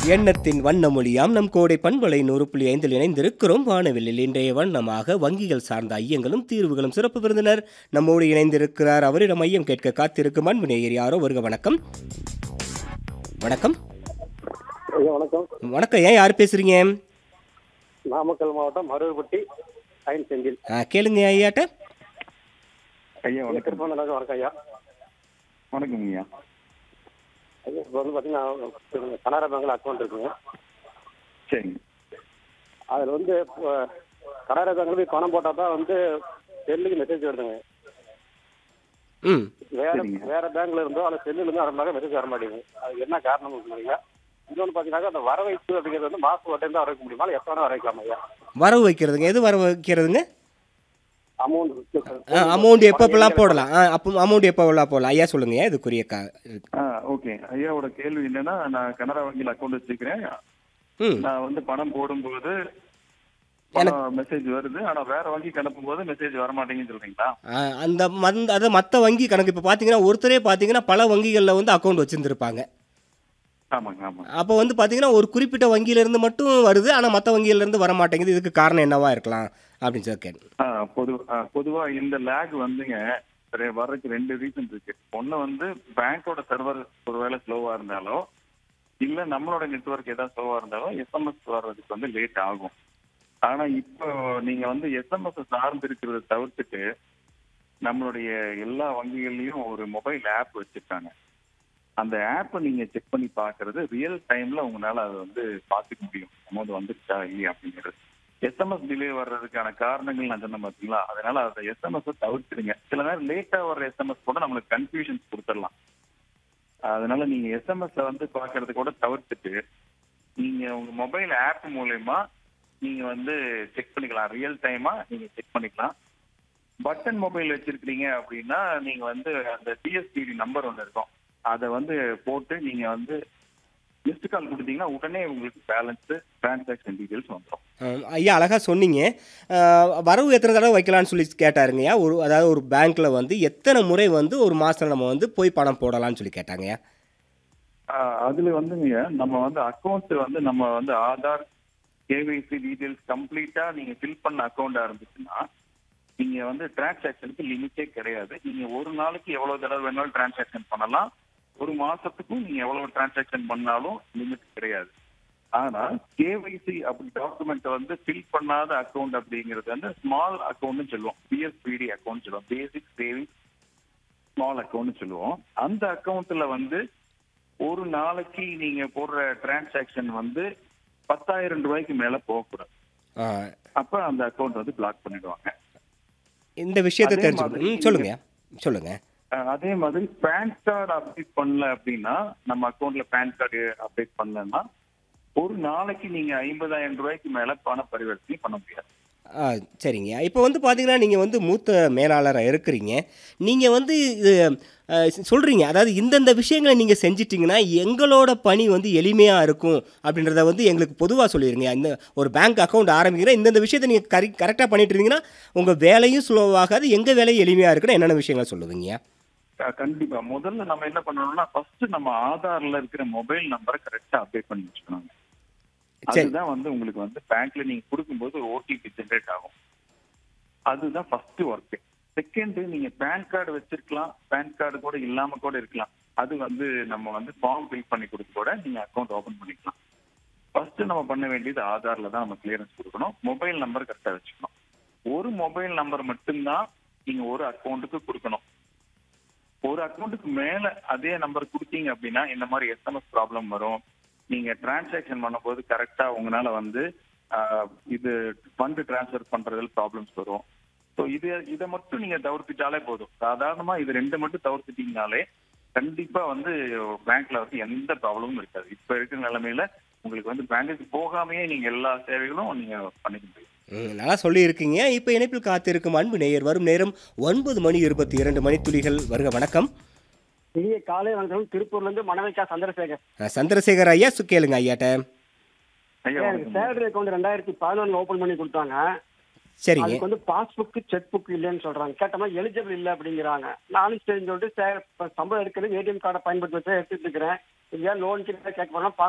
எண்ணத்தின் வண்ண மொழியாம் நம் கோடை பண்பலை நூறு புள்ளி ஐந்தில் இணைந்திருக்கிறோம் வானவில்லில் இன்றைய வண்ணமாக வங்கிகள் சார்ந்த ஐயங்களும் தீர்வுகளும் சிறப்பு விருந்தினர் நம்மோடு இணைந்திருக்கிறார் அவரிடம் ஐயம் கேட்க காத்திருக்கும் அன்பு நேயர் யாரோ வருக வணக்கம் வணக்கம் ஐயா வணக்கம் வணக்கம் ஏன் யார் பேசுறீங்க நாமக்கல் மாவட்டம் மருவப்பட்டி சயின்ஸ் செந்தில் ஆ, கேளுங்க ஐயாட்ட ஐயா வணக்கம் திருப்பம் வணக்கம் வணக்கம் ஐயா வணக்கம் ஐயா ஐயா இப்போ வந்து பார்த்தீங்கன்னா கனரா பேங்க்ல அக்கௌண்ட் இருக்குங்க சரிங்க அதில் வந்து இப்போ கனரா பேங்க்ல போய் பணம் போட்டால் தான் வந்து செல்லுக்கு மெசேஜ் வருதுங்க ம் வேற சரிங்க. வேற பேங்க்ல இருந்தோ அல்ல செல்லுல இருந்து வரமாக்க மெசேஜ் வர மாட்டேங்குது அது என்ன காரணம் சொல்லுங்க இன்னொன்று பார்த்தீங்கன்னா அந்த வர வைப்பு அப்படிங்கிறது வந்து மாசம் ஒரு டைம் தான் வர வைக்க முடியுமா இல்லை எப்போ வேணா வர வைக்கலாமா ஐயா வரவு வைக்கிறதுங்க எது வரவு வைக்கிறதுங்க அமௌண்ட் அமௌண்ட் எப்பப்பெல்லாம் போடலாம் ஆ அப்போ அமௌண்ட் எப்போவெல்லாம் போடலாம் ஐயா சொல்லுங்க ஐயா, இதுக்குரிய கா ஆ ஓகே ஐயாவோட கேள்வி என்னன்னா நான் கனரா வங்கியில் அக்கௌண்ட் வச்சிருக்கிறேன் ம் நான் வந்து பணம் போடும்போது பணம் மெசேஜ் வருது ஆனா வேற வங்கிக்கு அனுப்பும் போது மெசேஜ் வர மாட்டேங்குன்னு சொல்றீங்களா ஆ, அந்த மந்த அதை மற்ற வங்கி கணக்கு இப்போ பார்த்தீங்கன்னா ஒருத்தரே பார்த்தீங்கன்னா பல வங்கிகளில் வந்து அக்கௌண்ட் வச்சுருந்துருப்பாங்க ஆமாங்க ஆமாங்க அப்போ வந்து பார்த்தீங்கன்னா ஒரு குறிப்பிட்ட வங்கியிலேருந்து மட்டும் வருது ஆனால் மற்ற வங்கியிலேருந்து வர மாட்டேங்குது இதுக்கு காரணம் என்னவா இருக்கலாம் அப்படின்னு சொல்லி கேட்டேன் ஆ, பொது ஆ, பொதுவா இந்த லேக் வந்துங்க ரெ- வர்றதுக்கு ரெண்டு ரீசன் இருக்கு ஒண்ணு வந்து பேங்கோட சர்வர் ஒருவேளை ஸ்லோவா இருந்தாலோ இல்ல நம்மளோட நெட்வொர்க் ஏதாவது ஸ்லோவா இருந்தாலும் எஸ்எம்எஸ் வர்றதுக்கு வந்து லேட் ஆகும் ஆனா இப்போ நீங்க வந்து எஸ்எம்எஸ் சார்ந்து இருக்கிறத தவிர்த்துட்டு நம்மளுடைய எல்லா வங்கிகள்லயும் ஒரு மொபைல் ஆப் வச்சிருக்காங்க அந்த ஆப்பை நீங்க செக் பண்ணி பாக்குறது ரியல் டைம்ல உங்களால அதை வந்து பார்த்துக்க முடியும் அமௌண்ட் வந்துருச்சா இல்லையா அப்படிங்கிறது எஸ்எம்எஸ் டிலே வர்றதுக்கான காரணங்கள் நான் சொன்ன பார்த்தீங்களா அதனால அந்த எஸ்எம்எஸ் தவிர்த்துடுங்க சில நேரம் லேட்டா வர்ற எஸ்எம்எஸ் கூட நம்மளுக்கு கன்ஃபியூஷன்ஸ் கொடுத்துடலாம் அதனால நீங்க எஸ்எம்எஸ் வந்து பாக்குறது கூட தவிர்த்துட்டு நீங்க உங்க மொபைல் ஆப் மூலயமா நீங்க வந்து செக் பண்ணிக்கலாம் ரியல் டைமா நீங்க செக் பண்ணிக்கலாம் பட்டன் மொபைல் வச்சிருக்கீங்க அப்படின்னா நீங்க வந்து அந்த டிஎஸ்பிடி நம்பர் ஒன்று இருக்கும் அதை வந்து போட்டு நீங்க வந்து மிஸ்டு கால் கொடுத்தீங்கன்னா உடனே உங்களுக்கு பேலன்ஸ் டிரான்சாக்ஷன் டீடைல்ஸ் வந்துடும் ஆம், ஐயா அழகாக சொன்னீங்க ஆ, வரவு எத்தனை தடவை வைக்கலாம்னு சொல்லி கேட்டாருங்கய்யா ஒரு அதாவது ஒரு பேங்க்கில் வந்து எத்தனை முறை வந்து ஒரு மாதம் நம்ம வந்து போய் பணம் போடலாம்னு சொல்லி கேட்டாங்கய்யா ஆஹ் அதுல வந்துங்க நம்ம வந்து அக்கௌண்ட் வந்து நம்ம வந்து ஆதார் கேவைசி டீடைல்ஸ் கம்ப்ளீட்டா நீங்க ஃபில் பண்ண அக்கௌண்டா இருந்துச்சுன்னா நீங்க வந்து டிரான்சாக்ஷனுக்கு லிமிட்டே கிடையாது நீங்க ஒரு நாளைக்கு எவ்வளவு தடவை வேணாலும் டிரான்சாக்ஷன் பண்ணலாம் ஒரு மாசத்துக்கும் நீங்க எவ்வளவு டிரான்சாக்ஷன் பண்ணாலும் லிமிட் கிடையாது ஆனா கேவைசி அப்படி டாக்குமெண்ட் வந்து ஃபில் பண்ணாத அக்கௌண்ட் அப்படிங்கிறது வந்து ஸ்மால் அக்கௌண்ட்னு சொல்லுவோம் பிஎஸ்பிடி அக்கௌண்ட் சொல்லுவோம் பேசிக் சேவிங்ஸ் ஸ்மால் அக்கௌண்ட் சொல்லுவோம் அந்த அக்கௌண்ட்ல வந்து ஒரு நாளைக்கு நீங்க போடுற டிரான்சாக்ஷன் வந்து பத்தாயிரம் ரூபாய்க்கு மேல போகக்கூடாது ஆ, அப்ப அந்த அக்கௌண்ட் வந்து பிளாக் பண்ணிடுவாங்க இந்த விஷயத்தை அதே தெரிஞ்சுக்கணும் மாதிரி ம் சொல்லுங்கய்யா சொல்லுங்கள் அஹ் அதே மாதிரி பேன் கார்டு அப்டேட் பண்ணல அப்படின்னா நம்ம அக்கௌண்ட்ல பேன் கார்டு அப்டேட் பண்ணலன்னா ஒரு நாளைக்கு நீங்க ஐம்பதாயிரம் ரூபாய்க்கு மேல பண பரிவர்த்தனை பண்ண முடியாது ஆ சரிங்க இப்போ வந்து பார்த்தீங்கன்னா நீங்கள் வந்து மூத்த மேலாளராக இருக்கிறீங்க நீங்கள் வந்து இது சொல்கிறீங்க அதாவது இந்தந்த விஷயங்களை நீங்கள் செஞ்சிட்டிங்கன்னா எங்களோட பணி வந்து எளிமையாக இருக்கும் அப்படின்றத வந்து எங்களுக்கு பொதுவாக சொல்லிடுங்க இந்த ஒரு பேங்க் அக்கௌண்ட் ஆரம்பிக்கிறேன் இந்தந்த விஷயத்தை நீங்கள் கரி கரெக்டாக பண்ணிட்டு இருந்தீங்கன்னா உங்கள் வேலையும் சுலபமாகாது எங்கள் வேலையும் எளிமையாக இருக்குன்னு என்னென்ன விஷயங்களை சொல்லுவீங்க அஹ் கண்டிப்பா முதல்ல நம்ம என்ன பண்ணணும்னா ஃபர்ஸ்ட் நம்ம ஆதார்ல இருக்கிற மொபைல் நம்பரை கரெக்டா அப்டேட் பண்ணி வச்சுக்கணும் சரி. அதுதான் வந்து உங்களுக்கு வந்து பேங்க்ல நீங்க கொடுக்கும்போது ஓடிபி ஜென்ரேட் ஆகும் அதுதான் ஃபர்ஸ்ட் ஒர்க் செகண்ட் நீங்க பேன் கார்டு வச்சிருக்கலாம் பேன் கார்டு கூட இல்லாம கூட இருக்கலாம் அது வந்து நம்ம வந்து ஃபார்ம் ஃபில் பண்ணி கொடுத்து கூட நீங்க அக்கௌண்ட் ஓபன் பண்ணிக்கலாம் ஃபர்ஸ்ட் நம்ம பண்ண வேண்டியது ஆதார்ல தான் நம்ம கிளியரன்ஸ் கொடுக்கணும் மொபைல் நம்பர் கரெக்டா வச்சுக்கணும் ஒரு மொபைல் நம்பர் மட்டும்தான் நீங்க ஒரு அக்கௌண்ட்டுக்கு கொடுக்கணும் ஒரு அக்கௌண்ட்டுக்கு மேல அதே நம்பர் கொடுத்தீங்க அப்படின்னா இந்த மாதிரி எஸ்எம்எஸ் ப்ராப்ளம் வரும் நீங்க டிரான்சாக்ஷன் பண்ணும்போது கரெக்டா உங்களால வந்து ஆஹ், இது ஃபண்ட் டிரான்ஸ்ஃபர் பண்றதுல ப்ராப்ளம்ஸ் வரும் ஸோ இது இதை மட்டும் நீங்க தவிர்த்துட்டாலே போதும் சாதாரணமா இது ரெண்டு மட்டும் தவிர்த்துட்டீங்கனாலே கண்டிப்பா வந்து பேங்க்ல வந்து எந்த ப்ராப்ளமும் இருக்காது இப்ப இருக்கிற நிலைமையில உங்களுக்கு வந்து பேங்க்குக்கு போகாமையே நீங்க எல்லா சேவைகளும் நீங்க பண்ணிக்க முடியும் ம், நல்லா சொல்லியிருக்கீங்க இப்போ இணைப்பில் காத்திருக்கும் அன்பு நேயர் வரும் நேரம் ஒன்பது மணி இருபத்தி இரண்டு மணி துளிகள் வருக வணக்கம் இனிய காலை வணக்கம் திருப்பூர்ல இருந்து மணவைக்கா சந்திரசேகர் ஆ, சந்திரசேகர் ஐயா சு- கேளுங்க ஐயாட்ட ஐயா எனக்கு வணக்கம். சேலரி அக்கௌண்ட் ரெண்டாயிரத்தி பதினொன்னுல ஓபன் பண்ணி கொடுத்தாங்க சரிங்க அதுக்கு வந்து பாஸ்புக் செக் புக் இல்லைன்னு சொல்றாங்க கேட்டோம்னா எலிஜிபிள் இல்லை அப்படிங்கிறாங்க நானும் சரி சொல்லிட்டு சே- இப்ப சம்பளம் எடுக்கிறது ஏடிஎம் கார்டை பயன்படுத்தி வச்சு எடுத்துட்டு இருக்கிறேன் இல்லையா லோன் கேட்க போனா